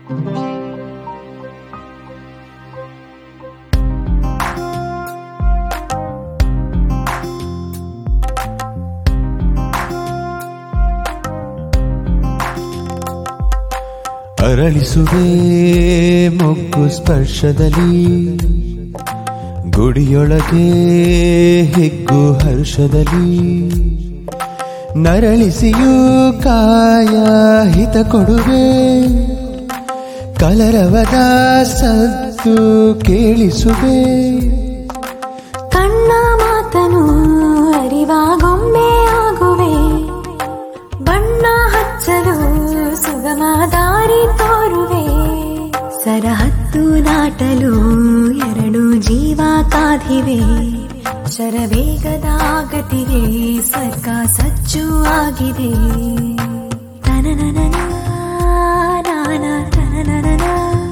ಅರಳಿಸುವೆ ಮೊಗ್ಗು ಸ್ಪರ್ಶದಲ್ಲಿ ಗುಡಿಯೊಳಗೆ ಹಿಗ್ಗು ಹರ್ಷದಲ್ಲಿ ನರಳಿಸಿಯೂ ಕಾಯ ಹಿತ ಕೊಡುವೆ ಕಲರವದ ಸದ್ದು ಕೇಳಿಸುವೆ ಕಣ್ಣ ಮಾತನು ಅರಿವಾಗೊಮ್ಮೆ ಆಗುವೆ ಬಣ್ಣ ಹಚ್ಚಲು ಸುಗಮ ದಾರಿ ತೋರುವೆ ಸರಹದ್ದು ದಾಟಲು ಎರಡು ಜೀವ ಕಾದಿವೆ ಶರವೇಗದ ಗತಿಗೆ ಸ್ವರ್ಗ ಸಜ್ಜು ಆಗಿದೆ ತನನನನ ನಾನ ತನನನನ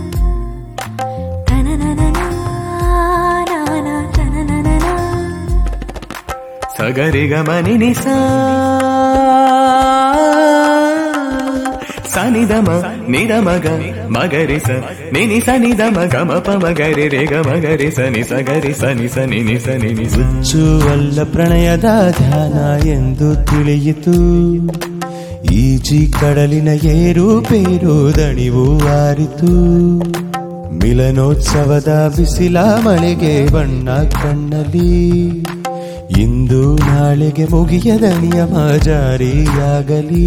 ತನನನನ ನಾನ ತನನನನ ಸಗರಿಗ ಮನಿನಿಸ ಸನಿದಮ ನಿದಮಗ ಮಗರಿಸ ನಿನಿ ಸನಿದಮ ಗಮಪ ಮಗರಿ ರೆ ಗ ಮಗರಿ ಸನಿ ಸಗರಿ ಸನಿ ಸನಿ ನಿ ಸನಿ ನಿ ಹುಚ್ಚುವಲ್ಲ ಪ್ರಣಯದ ಧ್ಯಾನ ಎಂದು ತಿಳಿಯಿತು ಈಜಿ ಕಡಲಿನ ಏರು ಪೇರು ದಣಿವು ಆರಿತು ಮಿಲನೋತ್ಸವದ ಬಿಸಿಲ ಮಳೆಗೆ ಬಣ್ಣ ಕಣ್ಣಲ್ಲಿ ಇಂದು ನಾಳೆಗೆ ಮುಗಿಯದ ನಿಯಮ ಜಾರಿಯಾಗಲಿ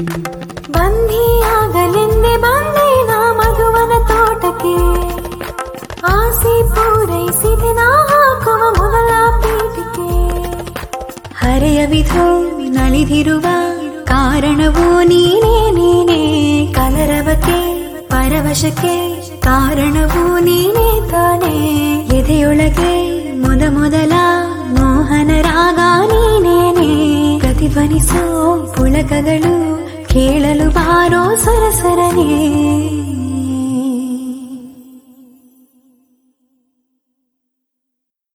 ಬಂಧಿಯಾಗಲೆಂದೇ ಬಂದೆ ನಾ ಮಧುವನ ತೋಟಕ್ಕೆ ಆಸೆ ಪೂರೈಸಿದೆ ನಾ ಹಾಕುವ ಮೊದಲ ಪೀಠಿಕೆ ಹರೆಯ ವಿಧೋ ನಲಿದಿರುವ ಕಾರಣವೂ ನೀನೇ ನೀನೇ ಕಲರವಕ್ಕೆ ಪರವಶಕ್ಕೆ ಕಾರಣವೂ ನೀನೇ ತಾನೇ ಎದೆಯೊಳಗೆ ಮೊದ ಮೊದಲ ಮೋಹನ ರಾಗ ನೀನೇನೆ ಪ್ರತಿಧ್ವನಿಸೋ ಪುಳಕಗಳು ಕೇಳಲು ಬಾರೋ